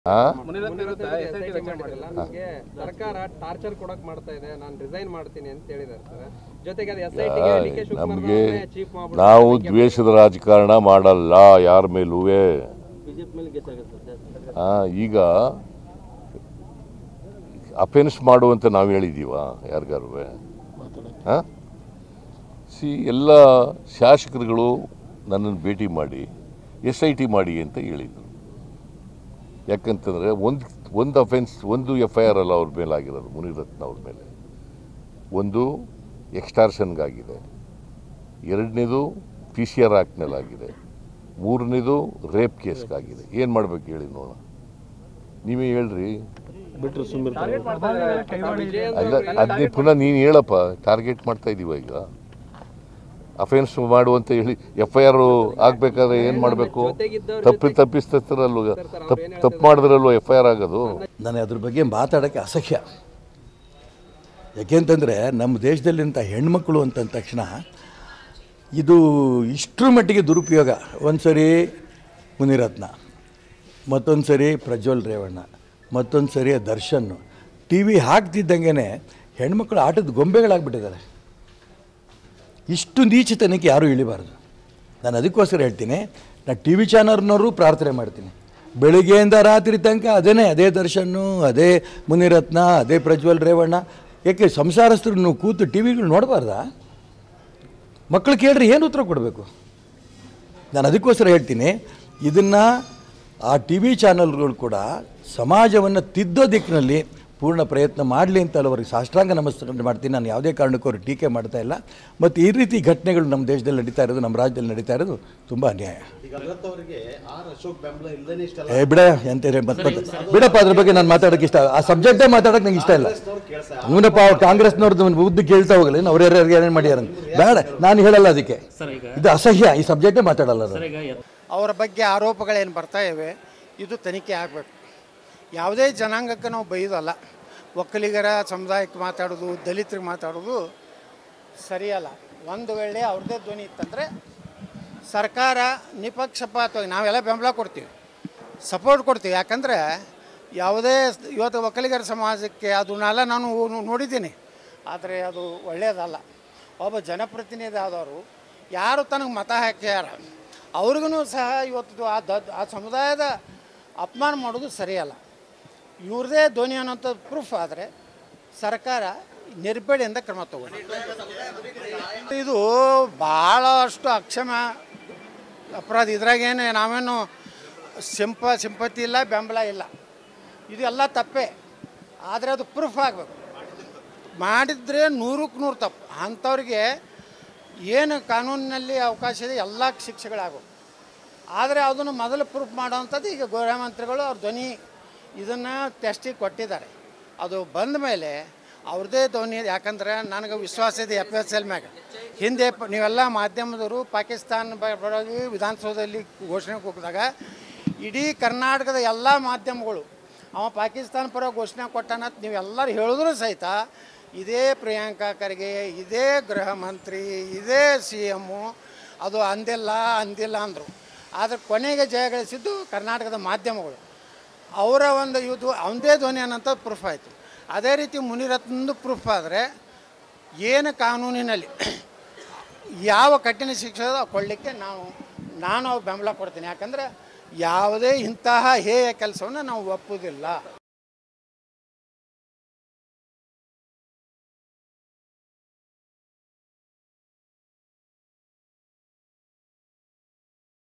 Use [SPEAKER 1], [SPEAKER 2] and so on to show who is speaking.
[SPEAKER 1] ಆ?
[SPEAKER 2] ಮುನಿರತ್ನ ವಿರುದ್ಧ SIT ರಚನೆ ಮಾಡಿಲ್ಲ ನನಗೆ ಸರ್ಕಾರ ಟಾರ್ಚರ್ ಕೊಡಕ್ ಮಾಡ್ತಾ ಇದೆ ನಾನು ರಿಸೈನ್ ಮಾಡ್ತೀನಿ ಅಂತ ಹೇಳಿದ್ದಾರೆ ಸರ್ ಜೊತೆಗೆ ಅದು ಎಸ್ ಐ ಟಿಗೆ ಡಿ ಕೆ
[SPEAKER 1] ನಮಗೆ
[SPEAKER 2] ಶಿವಕುಮಾರ್ ಚೀಫ್ ಮಾಡ್ಬಿಟ್ಟು
[SPEAKER 1] ನಾವು ದ್ವೇಷದ ರಾಜಕಾರಣ ಮಾಡಲ್ಲ ಯಾರ ಮೇಲೂ
[SPEAKER 2] ಬಿಜೆಪಿ ಮೇಲೆ ಗೆಸ್ ಆಗುತ್ತೆ ಸರ್
[SPEAKER 1] ಆ, ಈಗ ಅಫೆನ್ಸ್ ಮಾಡುವಂತ ನಾವು ಹೇಳಿದ್ದೀವ ಯಾರಿಗಾರು ಸಿ ಎಲ್ಲ ಶಾಸಕರುಗಳು ನನ್ನನ್ನು ಭೇಟಿ ಮಾಡಿ ಎಸ್ ಐ ಟಿ ಮಾಡಿ ಅಂತ ಹೇಳಿದರು ಯಾಕಂತಂದರೆ ಒಂದು ಒಂದು ಅಫೆನ್ಸ್ ಒಂದು ಎಫ್ ಐ ಆರ್ ಅಲ್ಲ ಅವ್ರ ಮೇಲೆ ಆಗಿರೋದು ಮುನಿರತ್ನ ಅವ್ರ ಮೇಲೆ ಒಂದು ಎಕ್ಸ್ಟಾರ್ಷನ್ಗಾಗಿದೆ ಎರಡನೇದು ಪಿ ಸಿ ಆರ್ ಆ್ಯಕ್ಟ್ನಲ್ಲಾಗಿದೆ ಮೂರನೇದು ರೇಪ್ ಕೇಸ್ಗಾಗಿದೆ ಏನು ಮಾಡ್ಬೇಕು ಹೇಳಿ ನೋಡೋಣ ನೀವೇ ಹೇಳ್ರಿ ಅಲ್ಲ ಅದನ್ನೇ ಪುನಃ ನೀನು ಹೇಳಪ್ಪ ಟಾರ್ಗೆಟ್ ಮಾಡ್ತಾ ಇದೀವ ಈಗ ಅಫೆನ್ಸ್ ಮಾಡುವಂತ ಹೇಳಿ ಎಫ್ ಐ ಆರ್ ಆಗ್ಬೇಕಾದ್ರೆ ಏನು ಮಾಡಬೇಕು
[SPEAKER 2] ಜೊತೆಗಿದ್ದವ್ರ
[SPEAKER 1] ತಪ್ಪಿ ತಪ್ಪಿಸ್ತರಲ್ವ ತಪ್ಪು ತಪ್ಪು ಮಾಡಿದ್ರಲ್ವ ಎಫ್ ಐ ಆರ್ ಆಗೋದು
[SPEAKER 3] ನನಗೆ ಅದ್ರ ಬಗ್ಗೆ ಮಾತಾಡೋಕ್ಕೆ ಅಸಹ್ಯ ಯಾಕೆಂತಂದರೆ ನಮ್ಮ ದೇಶದಲ್ಲಿಂಥ ಹೆಣ್ಮಕ್ಳು ಅಂತ ತಕ್ಷಣ ಇದು ಇಷ್ಟರ ಮಟ್ಟಿಗೆ ದುರುಪಯೋಗ ಒಂದು ಸರಿ ಮುನಿರತ್ನ ಮತ್ತೊಂದು ಸರಿ ಪ್ರಜ್ವಲ್ ರೇವಣ್ಣ ಮತ್ತೊಂದು ಸರಿ ದರ್ಶನ್ ಟಿ ವಿ ಹಾಕ್ತಿದ್ದಂಗೆ ಹೆಣ್ಮಕ್ಳು ಆಟದ ಗೊಂಬೆಗಳಾಗ್ಬಿಟ್ಟಿದ್ದಾರೆ ಇಷ್ಟು ನೀಚತನಕ್ಕೆ ಯಾರೂ ಇಳಿಬಾರ್ದು ನಾನು ಅದಕ್ಕೋಸ್ಕರ ಹೇಳ್ತೀನಿ ನಾನು ಟಿ ವಿ ಚಾನಲ್ನವರು ಪ್ರಾರ್ಥನೆ ಮಾಡ್ತೀನಿ ಬೆಳಿಗ್ಗೆಯಿಂದ ರಾತ್ರಿ ತನಕ ಅದೇನೇ ಅದೇ ದರ್ಶನ್ನು ಅದೇ ಮುನಿರತ್ನ ಅದೇ ಪ್ರಜ್ವಲ್ ರೇವಣ್ಣ ಯಾಕೆ ಸಂಸಾರಸ್ಥರು ನೀವು ಕೂತು ಟಿ ವಿಗಳು ನೋಡಬಾರ್ದಾ ಮಕ್ಕಳು ಕೇಳ್ರಿ ಏನು ಉತ್ತರ ಕೊಡಬೇಕು ನಾನು ಅದಕ್ಕೋಸ್ಕರ ಹೇಳ್ತೀನಿ ಇದನ್ನು ಆ ಟಿ ವಿ ಚಾನಲ್ಗಳು ಕೂಡ ಸಮಾಜವನ್ನು ತಿದ್ದೋ ದಿಕ್ಕಿನಲ್ಲಿ ಪೂರ್ಣ ಪ್ರಯತ್ನ ಮಾಡಲಿ ಅಂತ ಅವ್ರಿಗೆ ಸಾಷ್ಟಾಂಗ ನಮಸ್ಕಾರ ಮಾಡ್ತೀನಿ ನಾನು ಯಾವುದೇ ಕಾರಣಕ್ಕೂ ಅವ್ರಿಗೆ ಟೀಕೆ ಮಾಡ್ತಾ ಇಲ್ಲ ಮತ್ತು ಈ ರೀತಿ ಘಟನೆಗಳು ನಮ್ಮ ದೇಶದಲ್ಲಿ ನಡೀತಾ ಇರೋದು ನಮ್ಮ ರಾಜ್ಯದಲ್ಲಿ ನಡೀತಾ ಇರೋದು ತುಂಬ ಅನ್ಯಾಯ
[SPEAKER 4] ಈಗ ಅರವತ್ತು ಅವರಿಗೆ ಆರ್ ಅಶೋಕ್ ಬೆಂಬಲ ಇಲ್ಲದೇ ಇಷ್ಟೆಲ್ಲ
[SPEAKER 3] ಏ ಬಿಡ ಎಂತ ಮತ್ತೆ ಮತ್ತೆ ಬಿಡಪ್ಪ ಅದ್ರ ಬಗ್ಗೆ ನಾನು ಮಾತಾಡೋಕೆ ಇಷ್ಟ ಆ ಸಬ್ಜೆಕ್ಟೇ ಮಾತಾಡೋಕೆ ನಂಗೆ ಇಷ್ಟ ಇಲ್ಲ
[SPEAKER 4] ಕೇಳ್ಸ
[SPEAKER 3] ಇವನಪ್ಪ ಅವ್ರು ಕಾಂಗ್ರೆಸ್ನವ್ರದ್ದು ಉದ್ದು ಕೇಳ್ತಾ ಹೋಗಲಿ ಅವ್ರು ಯಾರ್ಯಾರು ಏನೇನು ಮಾಡ್ಯಾರ ಅಂತ. ಬೇಡ ನಾನು ಹೇಳಲ್ಲ ಅದಕ್ಕೆ ಇದು ಅಸಹ್ಯ ಈ ಸಬ್ಜೆಕ್ಟೇ ಮಾತಾಡಲ್ಲ ನಾನು
[SPEAKER 5] ಅವರ ಬಗ್ಗೆ ಆರೋಪಗಳೇನು ಬರ್ತಾ ಇವೆ ಇದು ತನಿಖೆ ಆಗಬೇಕು ಯಾವುದೇ ಜನಾಂಗಕ್ಕೆ ನಾವು ಬೈಯೋದಲ್ಲ ಒಕ್ಕಲಿಗರ ಸಮುದಾಯಕ್ಕೆ ಮಾತಾಡೋದು ದಲಿತರಿಗೆ ಮಾತಾಡೋದು ಸರಿಯಲ್ಲ ಒಂದು ವೇಳೆ ಅವ್ರದ್ದೇ ಧ್ವನಿ ಇತ್ತಂದರೆ ಸರ್ಕಾರ ನಿಪಕ್ಷಪಾತವಾಗಿ ನಾವೆಲ್ಲ ಬೆಂಬಲ ಕೊಡ್ತೀವಿ ಸಪೋರ್ಟ್ ಕೊಡ್ತೀವಿ ಯಾಕಂದರೆ ಯಾವುದೇ ಇವತ್ತು ಒಕ್ಕಲಿಗರ ಸಮಾಜಕ್ಕೆ ಅದನ್ನೆಲ್ಲ ನಾನು ನೋ- ನೋಡಿದ್ದೀನಿ ಆದರೆ ಅದು ಒಳ್ಳೆಯದಲ್ಲ ಒಬ್ಬ ಜನಪ್ರತಿನಿಧಿ ಆದವರು ಯಾರು ತನಗೆ ಮತ ಹಾಕ್ಯಾರ ಅವ್ರಿಗೂ ಸಹ ಇವತ್ತು ಆ ದ ಆ ಸಮುದಾಯದ ಅಪಮಾನ ಮಾಡೋದು ಸರಿಯಲ್ಲ ಇವ್ರದೇ ಧ್ವನಿ ಅನ್ನೋಂಥ ಪ್ರೂಫ್ ಆದರೆ ಸರ್ಕಾರ ನಿರ್ಬೇಡೆಯಿಂದ ಕ್ರಮ ತಗೊಂಡು ಇದು ಭಾಳಷ್ಟು ಅಕ್ಷಮ ಅಪರಾಧ ಇದ್ರಾಗೇನು ನಾವೇನು ಸಿಂಪ ಸಿಂಪತಿ ಇಲ್ಲ ಬೆಂಬಲ ಇಲ್ಲ ಇದು ಎಲ್ಲ ತಪ್ಪೇ ಆದರೆ ಅದು ಪ್ರೂಫ್ ಆಗಬೇಕು ಮಾಡಿದರೆ ನೂರಕ್ಕೆ ನೂರು ತಪ್ಪು ಅಂಥವ್ರಿಗೆ ಏನು ಕಾನೂನಿನಲ್ಲಿ ಅವಕಾಶ ಇದೆ ಎಲ್ಲ ಶಿಕ್ಷೆಗಳಾಗಬೇಕು ಆದರೆ ಅದನ್ನು ಮೊದಲು ಪ್ರೂಫ್ ಮಾಡೋವಂಥದ್ದು ಈಗ ಗೃಹಮಂತ್ರಿಗಳು ಅವ್ರ ಧ್ವನಿ ಇದನ್ನು ಟೆಸ್ಟಿಗೆ ಕೊಟ್ಟಿದ್ದಾರೆ ಅದು ಬಂದ ಮೇಲೆ ಅವ್ರದ್ದೇ ಧ್ವನಿ ಯಾಕಂದ್ರೆ ನನಗೆ ವಿಶ್ವಾಸ ಇದೆ ಎಫ್ ಎಸ್ ಎಲ್ ಮ್ಯಾಗ ಹಿಂದೆ ಪ- ನೀವೆಲ್ಲ ಮಾಧ್ಯಮದವರು ಪಾಕಿಸ್ತಾನ ಬ- ಬರೋಗಿ ವಿಧಾನಸೌಧದಲ್ಲಿ ಘೋಷಣೆ ಹೋಗಿದಾಗ ಇಡೀ ಕರ್ನಾಟಕದ ಎಲ್ಲ ಮಾಧ್ಯಮಗಳು ಅವ ಪಾಕಿಸ್ತಾನ ಪರ ಘೋಷಣೆ ಕೊಟ್ಟಾನ ನೀವೆಲ್ಲರೂ ಹೇಳಿದ್ರು ಸಹಿತ ಇದೇ ಪ್ರಿಯಾಂಕಾ ಖರ್ಗೆ ಇದೇ ಗೃಹ ಮಂತ್ರಿ ಇದೇ ಸಿ ಎಮ್ಮು ಅದು ಅಂದಿಲ್ಲ ಅಂದಿಲ್ಲ ಅಂದರು ಆದರೆ ಕೊನೆಗೆ ಜಯಗಳಿಸಿದ್ದು ಕರ್ನಾಟಕದ ಮಾಧ್ಯಮಗಳು ಅವರ ಒಂದು ಇದು ಅವನದೇ ಧ್ವನಿ ಅನ್ನೋಂಥ ಪ್ರೂಫ್ ಆಯಿತು ಅದೇ ರೀತಿ ಮುನಿರತ್ನಂದು ಪ್ರೂಫ್ ಆದರೆ ಏನು ಕಾನೂನಿನಲ್ಲಿ ಯಾವ ಕಠಿಣ ಶಿಕ್ಷೆ ಕೊಡಲಿಕ್ಕೆ ನಾವು ನಾನು ಬೆಂಬಲ ಕೊಡ್ತೀನಿ ಯಾಕಂದರೆ ಯಾವುದೇ ಇಂತಹ ಹೇಯ ಕೆಲಸವನ್ನು ನಾವು ಒಪ್ಪುವುದಿಲ್ಲ